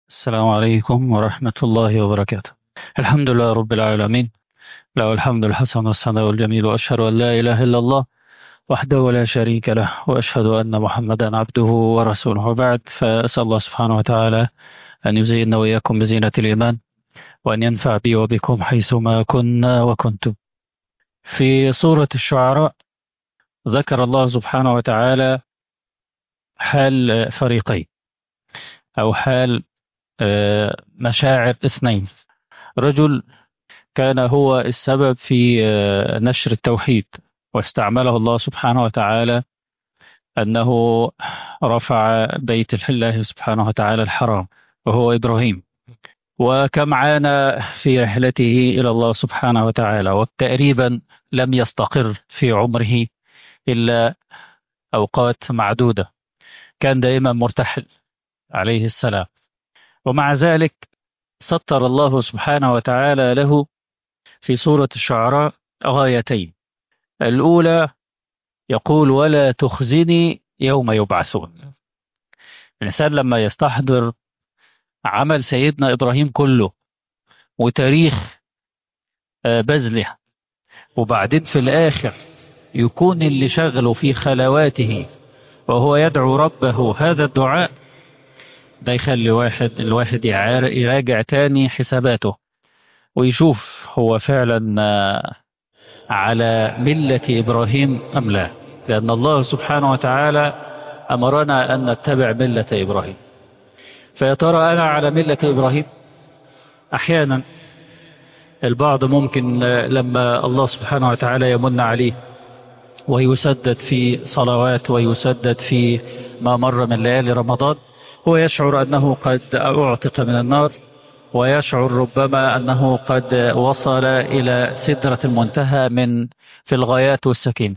السلام عليكم ورحمة الله وبركاته الحمد لله رب العالمين له الحمد الحسن والثناء الجميل وأشهد أن لا إله إلا الله وحده لا شريك له وأشهد أن محمدا عبده ورسوله وبعد فأسأل الله سبحانه وتعالى أن يزيننا وإياكم بزينة الإيمان وأن ينفع بي وبكم حيثما كنا وكنتم في سورة الشعراء ذكر الله سبحانه وتعالى حال فريقين أو حال مشاعر اثنين رجل كان هو السبب في نشر التوحيد واستعمله الله سبحانه وتعالى أنه رفع بيت الله سبحانه وتعالى الحرام وهو إبراهيم وكم عانى في رحلته إلى الله سبحانه وتعالى وتقريبا لم يستقر في عمره إلا أوقات معدودة كان دائما مرتحل عليه السلام ومع ذلك سطر الله سبحانه وتعالى له في سورة الشعراء غايتين الأولى يقول ولا تخزني يوم يبعثون الإنسان لما يستحضر عمل سيدنا إبراهيم كله وتاريخ بذله وبعدين في الآخر يكون اللي شغله في خلواته وهو يدعو ربه هذا الدعاء ده يخلي واحد الواحد يراجع تاني حساباته ويشوف هو فعلا على ملة إبراهيم أم لا لأن الله سبحانه وتعالى أمرنا أن نتبع ملة إبراهيم فيا ترى أنا على ملة إبراهيم أحيانا البعض ممكن لما الله سبحانه وتعالى يمن عليه ويسدد في صلوات ويسدد في ما مر من ليالي رمضان هو يشعر أنه قد أعتق من النار ويشعر ربما أنه قد وصل إلى سدرة المنتهى من في الغايات والسكين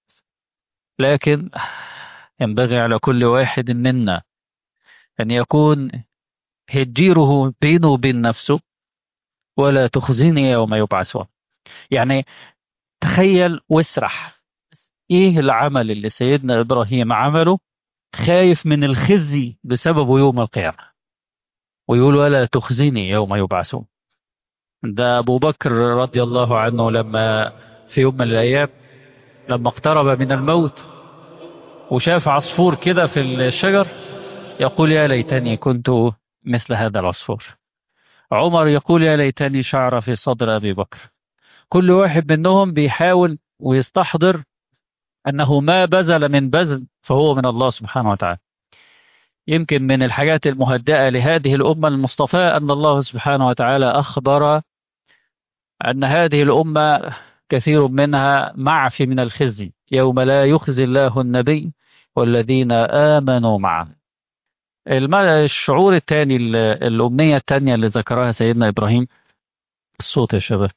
لكن ينبغي على كل واحد منا أن يكون هجيره بينه وبين نفسه ولا تخزني يوم يبعثون يعني تخيل واسرح ايه العمل اللي سيدنا ابراهيم عمله خايف من الخزي بسببه يوم القيامة ويقول ولا تخزني يوم يبعثون ده أبو بكر رضي الله عنه لما في يوم من الأيام لما اقترب من الموت وشاف عصفور كده في الشجر يقول يا ليتني كنت مثل هذا العصفور عمر يقول يا ليتني شعر في صدر أبي بكر كل واحد منهم بيحاول ويستحضر أنه ما بذل من بذل فهو من الله سبحانه وتعالى يمكن من الحاجات المهدئة لهذه الأمة المصطفاة أن الله سبحانه وتعالى أخبر أن هذه الأمة كثير منها معفي من الخزي يوم لا يخزي الله النبي والذين آمنوا معه الشعور الثاني الأمنية الثانية اللي ذكرها سيدنا إبراهيم الصوت يا شباب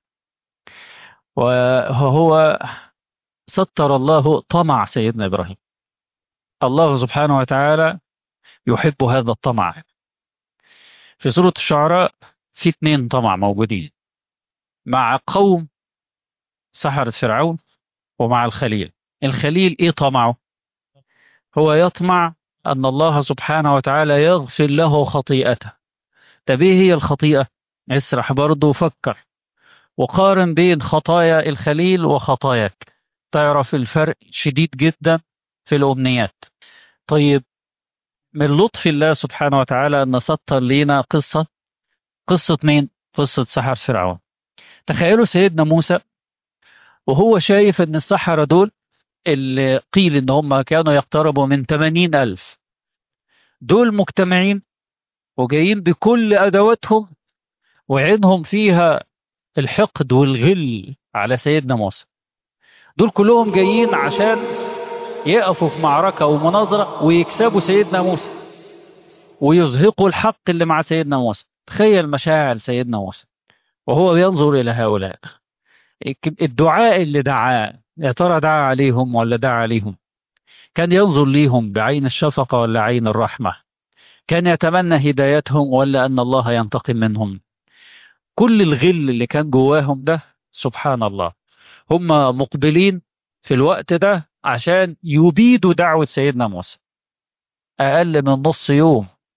وهو سطر الله طمع سيدنا إبراهيم الله سبحانه وتعالى يحب هذا الطمع في سورة الشعراء في اثنين طمع موجودين مع قوم سحرة فرعون ومع الخليل الخليل ايه طمعه هو يطمع أن الله سبحانه وتعالى يغفر له خطيئته طب ايه هي الخطيئة اسرح برضه وفكر وقارن بين خطايا الخليل وخطاياك تعرف الفرق شديد جدا في الأمنيات طيب من لطف الله سبحانه وتعالى أن سطر لينا قصة قصة مين؟ قصة سحر فرعون تخيلوا سيدنا موسى وهو شايف أن السحرة دول اللي قيل أن هم كانوا يقتربوا من 80 ألف دول مجتمعين وجايين بكل أدواتهم وعينهم فيها الحقد والغل على سيدنا موسى دول كلهم جايين عشان يقفوا في معركة ومناظرة ويكسبوا سيدنا موسى ويزهقوا الحق اللي مع سيدنا موسى تخيل مشاعر سيدنا موسى وهو بينظر إلى هؤلاء الدعاء اللي دعاه يا ترى دعا عليهم ولا دعا عليهم كان ينظر ليهم بعين الشفقة ولا عين الرحمة كان يتمنى هدايتهم ولا أن الله ينتقم منهم كل الغل اللي كان جواهم ده سبحان الله هم مقبلين في الوقت ده عشان يبيدوا دعوة سيدنا موسى أقل من نص يوم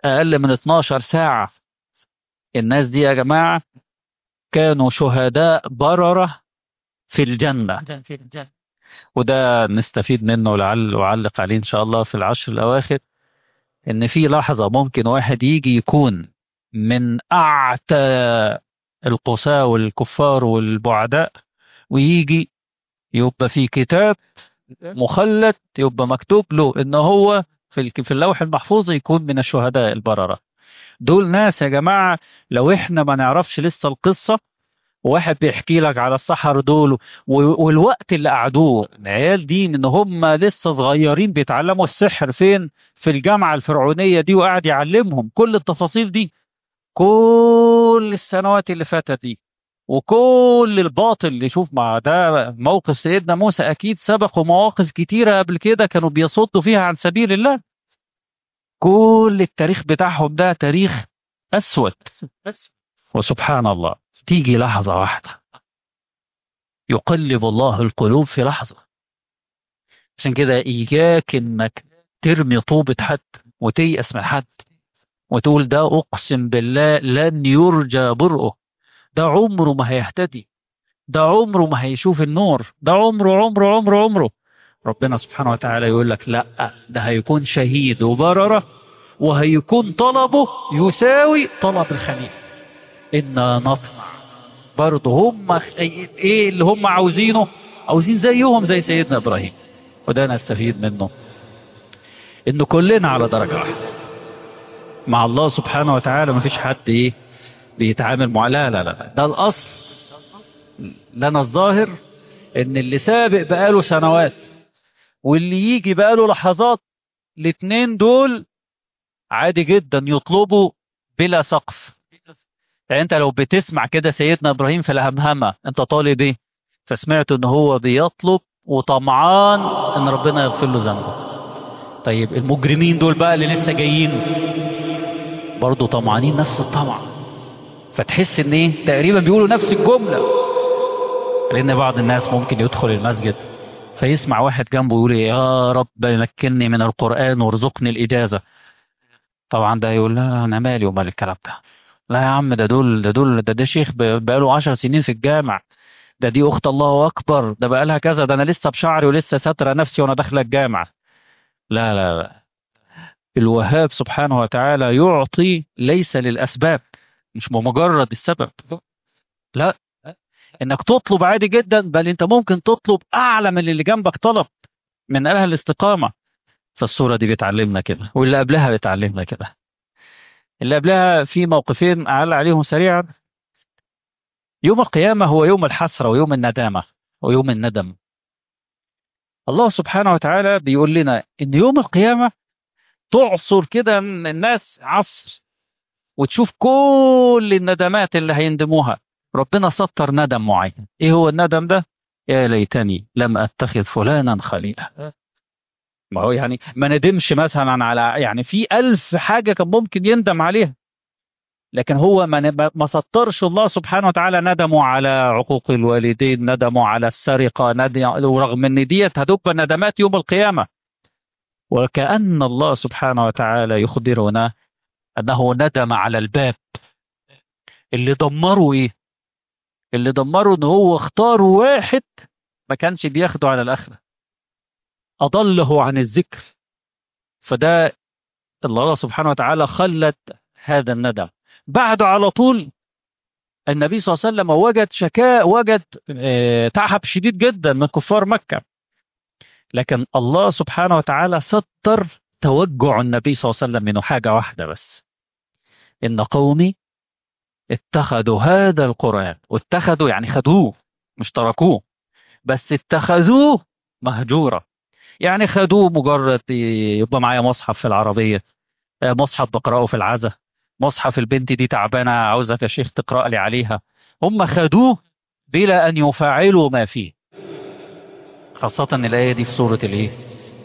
أقل من 12 ساعة الناس دي يا جماعة كانوا شهداء بررة في الجنة وده نستفيد منه لعل وعلق عليه إن شاء الله في العشر الأواخر إن في لحظة ممكن واحد يجي يكون من أعتى القساة والكفار والبعداء ويجي يبقى في كتاب مخلد يبقى مكتوب له إن هو في في اللوح المحفوظ يكون من الشهداء البررة دول ناس يا جماعة لو إحنا ما نعرفش لسه القصة واحد بيحكي لك على السحر دول والوقت اللي قعدوه العيال دي من هم لسه صغيرين بيتعلموا السحر فين في الجامعة الفرعونية دي وقاعد يعلمهم كل التفاصيل دي كل السنوات اللي فاتت دي وكل الباطل اللي شوف مع ده موقف سيدنا موسى اكيد سبقوا مواقف كتيرة قبل كده كانوا بيصدوا فيها عن سبيل الله كل التاريخ بتاعهم ده تاريخ اسود وسبحان الله تيجي لحظة واحدة يقلب الله القلوب في لحظة عشان كده إياك إنك ترمي طوبة حد وتيأس من حد وتقول ده أقسم بالله لن يرجى برؤه ده عمره ما هيهتدي ده عمره ما هيشوف النور ده عمره عمره عمره عمره ربنا سبحانه وتعالى يقول لك لا ده هيكون شهيد وبررة وهيكون طلبه يساوي طلب الخليل إنا نطمع برضه هم ايه اللي هم عاوزينه عاوزين زيهم زي سيدنا ابراهيم وده نستفيد منه ان كلنا على درجة واحدة مع الله سبحانه وتعالى ما فيش حد ايه بيتعامل مع لا لا لا ده الاصل لنا الظاهر ان اللي سابق بقاله سنوات واللي يجي بقاله لحظات الاتنين دول عادي جدا يطلبوا بلا سقف يعني انت لو بتسمع كده سيدنا ابراهيم في الهمهمه انت طالب ايه فسمعت ان هو بيطلب وطمعان ان ربنا يغفر له ذنبه طيب المجرمين دول بقى اللي لسه جايين برضه طمعانين نفس الطمع فتحس ان ايه تقريبا بيقولوا نفس الجمله لان بعض الناس ممكن يدخل المسجد فيسمع واحد جنبه يقول يا رب مكنني من القران وارزقني الاجازه طبعا ده يقول لا انا مالي ومال الكلام ده لا يا عم ده دول ده دول ده ده شيخ بقاله عشر سنين في الجامع ده دي اخت الله اكبر ده بقالها كذا ده انا لسه بشعري ولسه ساتره نفسي وانا داخله الجامع لا لا لا الوهاب سبحانه وتعالى يعطي ليس للاسباب مش مجرد السبب لا انك تطلب عادي جدا بل انت ممكن تطلب اعلى من اللي جنبك طلب من اهل الاستقامه فالصوره دي بتعلمنا كده واللي قبلها بتعلمنا كده اللي قبلها في موقفين أعلى عليهم سريعا يوم القيامة هو يوم الحسرة ويوم الندامة ويوم الندم الله سبحانه وتعالى بيقول لنا إن يوم القيامة تعصر كده الناس عصر وتشوف كل الندمات اللي هيندموها ربنا سطر ندم معين ايه هو الندم ده يا ليتني لم اتخذ فلانا خليلا ما هو يعني ما ندمش مثلا على يعني في ألف حاجة كان ممكن يندم عليها لكن هو ما ما سطرش الله سبحانه وتعالى ندمه على عقوق الوالدين ندمه على السرقة ندم ورغم ان ديت هتبقى ندمات يوم القيامة وكأن الله سبحانه وتعالى يخبرنا أنه ندم على الباب اللي دمره إيه اللي دمره ان هو اختار واحد ما كانش بياخده على الآخرة أضله عن الذكر فده الله سبحانه وتعالى خلت هذا الندم بعد على طول النبي صلى الله عليه وسلم وجد شكاء وجد تعب شديد جدا من كفار مكة لكن الله سبحانه وتعالى ستر توجع النبي صلى الله عليه وسلم منه حاجة واحدة بس إن قومي اتخذوا هذا القرآن واتخذوا يعني خدوه مش تركوه بس اتخذوه مهجورا يعني خدوه مجرد يبقى معايا مصحف في العربية مصحف بقرأه في العزة مصحف البنت دي تعبانة عاوزك يا شيخ تقرأ لي عليها هم خدوه بلا أن يفعلوا ما فيه خاصة الآية دي في سورة الإيه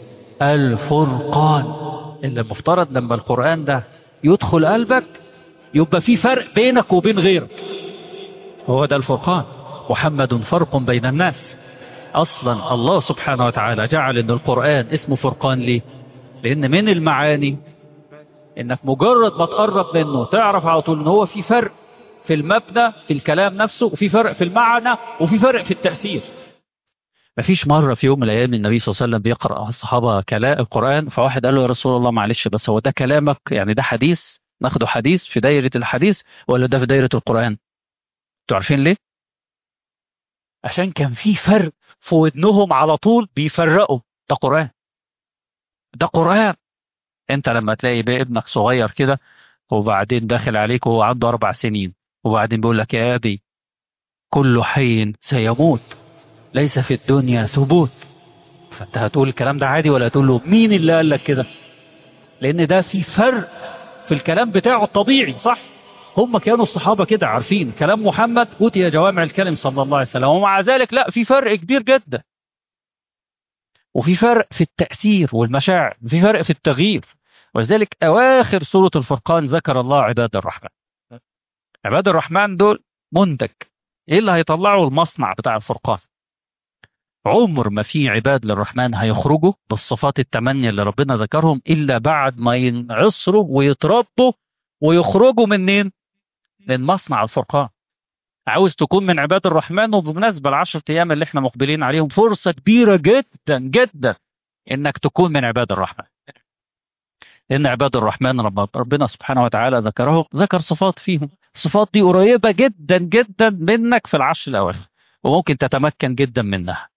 الفرقان اللي المفترض لما القرآن ده يدخل قلبك يبقى في فرق بينك وبين غيرك هو ده الفرقان محمد فرق بين الناس اصلا الله سبحانه وتعالى جعل ان القرآن اسمه فرقان ليه لان من المعاني انك مجرد ما تقرب منه تعرف على طول ان هو في فرق في المبنى في الكلام نفسه وفي فرق في المعنى وفي فرق في التأثير مفيش مرة في يوم من الأيام النبي صلى الله عليه وسلم بيقرأ على الصحابة كلام القرآن فواحد قال له يا رسول الله معلش بس هو ده كلامك يعني ده حديث ناخده حديث في دايرة الحديث ولا ده في دايرة القرآن انتوا عارفين ليه عشان كان في فرق في ودنهم على طول بيفرقوا ده قرآن ده قرآن انت لما تلاقي بقى ابنك صغير كده وبعدين داخل عليك وهو عنده أربع سنين وبعدين بيقول لك يا أبي كل حي سيموت ليس في الدنيا ثبوت فانت هتقول الكلام ده عادي ولا هتقول له مين اللي قال لك كده لان ده في فرق في الكلام بتاعه الطبيعي صح هم كانوا الصحابة كده عارفين كلام محمد أوتي جوامع الكلم صلى الله عليه وسلم ومع ذلك لا في فرق كبير جدا وفي فرق في التأثير والمشاعر في فرق في التغيير ولذلك أواخر سورة الفرقان ذكر الله عباد الرحمن عباد الرحمن دول منتج ايه اللي هيطلعوا المصنع بتاع الفرقان عمر ما في عباد للرحمن هيخرجوا بالصفات التمانية اللي ربنا ذكرهم إلا بعد ما ينعصروا ويتربوا ويخرجوا منين من مصنع الفرقان عاوز تكون من عباد الرحمن وبمناسبة العشرة أيام اللي احنا مقبلين عليهم فرصة كبيرة جدا جدا إنك تكون من عباد الرحمن لأن عباد الرحمن رب ربنا سبحانه وتعالى ذكرهم ذكر صفات فيهم الصفات دي قريبة جدا جدا منك في العشر الأواخر وممكن تتمكن جدا منها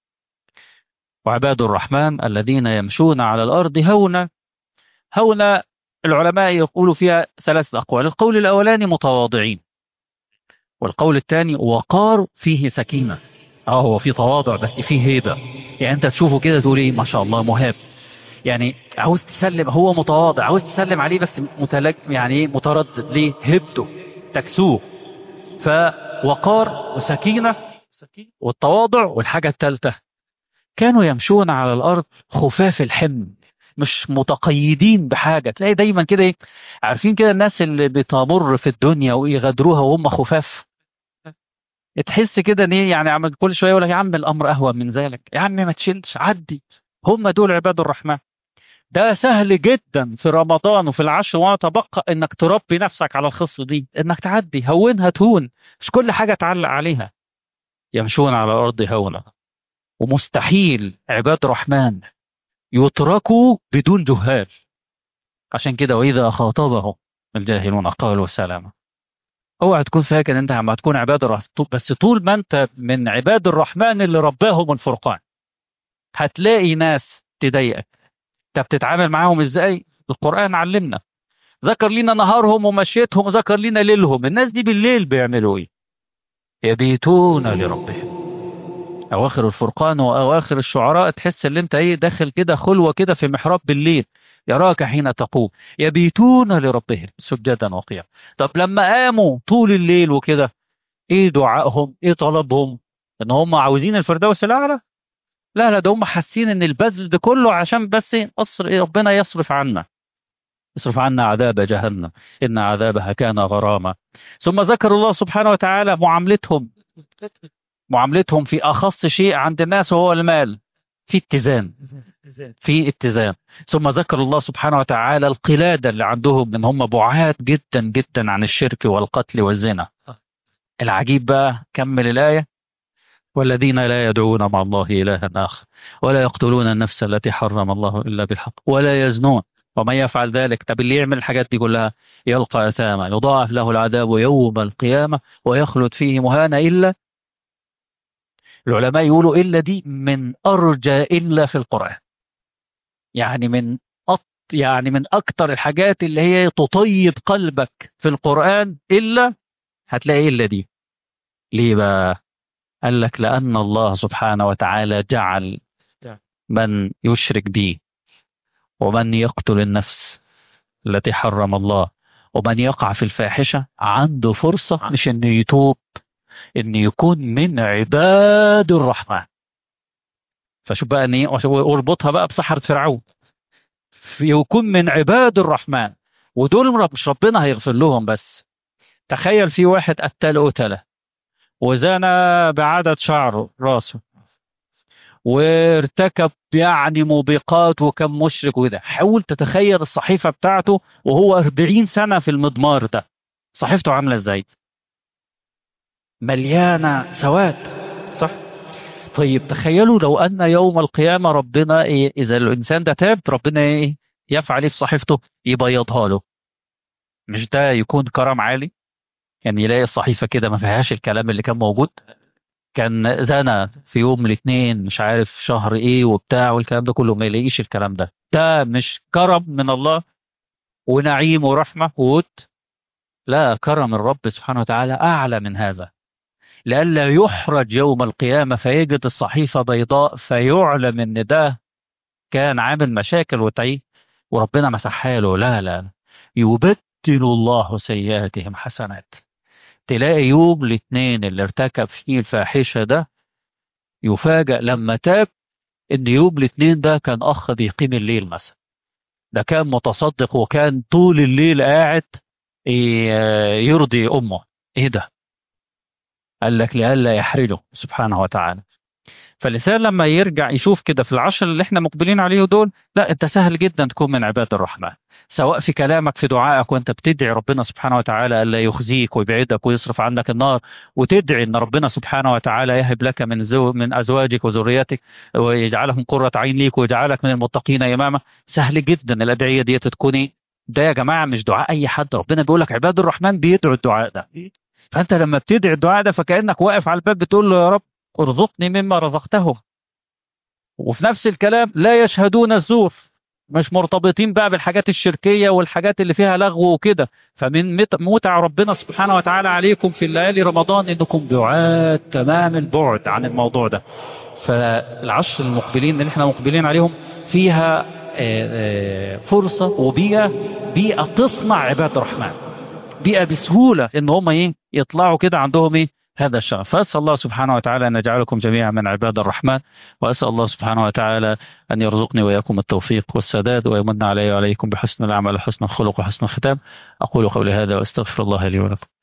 وعباد الرحمن الذين يمشون على الأرض هونا هونا العلماء يقولوا فيها ثلاث أقوال القول الأولاني متواضعين والقول الثاني وقار فيه سكينة اه هو في تواضع بس فيه هيبة يعني انت تشوفه كده تقول ايه ما شاء الله مهاب يعني عاوز تسلم هو متواضع عاوز تسلم عليه بس متلج يعني ايه متردد ليه هبته تكسوه فوقار وسكينة والتواضع والحاجة الثالثة كانوا يمشون على الأرض خفاف الحمل مش متقيدين بحاجة تلاقي دايما كده ايه عارفين كده الناس اللي بتمر في الدنيا ويغادروها وهم خفاف تحس كده ان ايه يعني عم كل شويه يقول لك يا عم الامر اهون من ذلك يا عم ما تشيلش عدي هم دول عباد الرحمن ده سهل جدا في رمضان وفي العشر وما تبقى انك تربي نفسك على الخصل دي انك تعدي هونها تهون مش كل حاجه تعلق عليها يمشون على الارض هونا ومستحيل عباد رحمن يتركوا بدون جهال عشان كده واذا خاطبهم الجاهلون قالوا سلاما اوعى تكون فاكر انت عم تكون عباد الرحمن بس طول ما انت من عباد الرحمن اللي رباهم الفرقان هتلاقي ناس تضايقك انت بتتعامل معاهم ازاي القرآن علمنا ذكر لنا نهارهم ومشيتهم وذكر لنا ليلهم الناس دي بالليل بيعملوا ايه يبيتون لربهم اواخر الفرقان واواخر الشعراء تحس ان انت ايه داخل كده خلوه كده في محراب بالليل يراك حين تقوم يبيتون لربهم سجدا وقياما طب لما قاموا طول الليل وكده ايه دعائهم ايه طلبهم ان هم عاوزين الفردوس الاعلى لا لا ده هم حاسين ان البذل ده كله عشان بس أصر ربنا يصرف عنا يصرف عنا عذاب جهنم ان عذابها كان غراما ثم ذكر الله سبحانه وتعالى معاملتهم معاملتهم في اخص شيء عند الناس وهو المال في اتزان في اتزان ثم ذكر الله سبحانه وتعالى القلادة اللي عندهم ان هم بعاد جدا جدا عن الشرك والقتل والزنا العجيب بقى كمل الآية والذين لا يدعون مع الله إلها آخر ولا يقتلون النفس التي حرم الله إلا بالحق ولا يزنون ومن يفعل ذلك طب اللي يعمل الحاجات دي كلها يلقى أثاما يضاعف له العذاب يوم القيامة ويخلد فيه مهانا إلا العلماء يقولوا إلا دي من أرجى إلا في القرآن يعني من أط يعني من أكتر الحاجات اللي هي تطيب قلبك في القرآن إلا هتلاقي إلا دي ليه بقى قال لك لأن الله سبحانه وتعالى جعل من يشرك به ومن يقتل النفس التي حرم الله ومن يقع في الفاحشة عنده فرصة مش انه يتوب انه يكون من عباد الرحمن فشوف بقى ان اربطها بقى بسحرة فرعون يكون من عباد الرحمن ودول مش ربنا هيغفر لهم بس تخيل في واحد قتل قتله وزنى بعدد شعره راسه وارتكب يعني موبقات وكم مشرك وكده حاول تتخيل الصحيفة بتاعته وهو 40 سنة في المضمار ده صحيفته عاملة ازاي مليانة سواد صح طيب تخيلوا لو أن يوم القيامة ربنا إيه إذا الإنسان ده تاب ربنا إيه يفعل إيه في صحيفته يبيضها له مش ده يكون كرم عالي يعني يلاقي الصحيفة كده ما فيهاش الكلام اللي كان موجود كان زنا في يوم من الاثنين مش عارف شهر ايه وبتاع والكلام ده كله ما يلاقيش الكلام ده ده مش كرم من الله ونعيم ورحمة وود لا كرم الرب سبحانه وتعالى أعلى من هذا لئلا يحرج يوم القيامة فيجد الصحيفة بيضاء فيعلم ان ده كان عامل مشاكل وتعيه وربنا مسحها له لا لا يبدل الله سيئاتهم حسنات تلاقي يوم الاثنين اللي ارتكب فيه الفاحشة ده يفاجأ لما تاب ان يوم الاثنين ده كان اخ بيقيم الليل مثلا ده كان متصدق وكان طول الليل قاعد يرضي امه ايه ده قال لك لئلا يحرجه سبحانه وتعالى فالإنسان لما يرجع يشوف كده في العشر اللي احنا مقبلين عليه دول لا انت سهل جدا تكون من عباد الرحمن سواء في كلامك في دعائك وانت بتدعي ربنا سبحانه وتعالى الا يخزيك ويبعدك ويصرف عنك النار وتدعي ان ربنا سبحانه وتعالى يهب لك من زو من ازواجك وذريتك ويجعلهم قرة عين ليك ويجعلك من المتقين امامه سهل جدا الادعيه دي تكوني ده يا جماعه مش دعاء اي حد ربنا بيقول لك عباد الرحمن بيدعوا الدعاء ده فانت لما بتدعي الدعاء ده فكانك واقف على الباب بتقول له يا رب ارزقني مما رزقتهم وفي نفس الكلام لا يشهدون الزور مش مرتبطين بقى بالحاجات الشركيه والحاجات اللي فيها لغو وكده فمن متع ربنا سبحانه وتعالى عليكم في الليالي رمضان انكم بعاد تمام البعد عن الموضوع ده فالعشر المقبلين اللي احنا مقبلين عليهم فيها فرصه وبيئه بيئه تصنع عباد الرحمن بيئه بسهوله ان هم ايه يطلعوا كده عندهم ايه هذا الشغف فأسأل الله سبحانه وتعالى أن يجعلكم جميعا من عباد الرحمن وأسأل الله سبحانه وتعالى أن يرزقني وإياكم التوفيق والسداد ويمن علي وعليكم بحسن العمل وحسن الخلق وحسن الختام أقول قولي هذا وأستغفر الله لي ولكم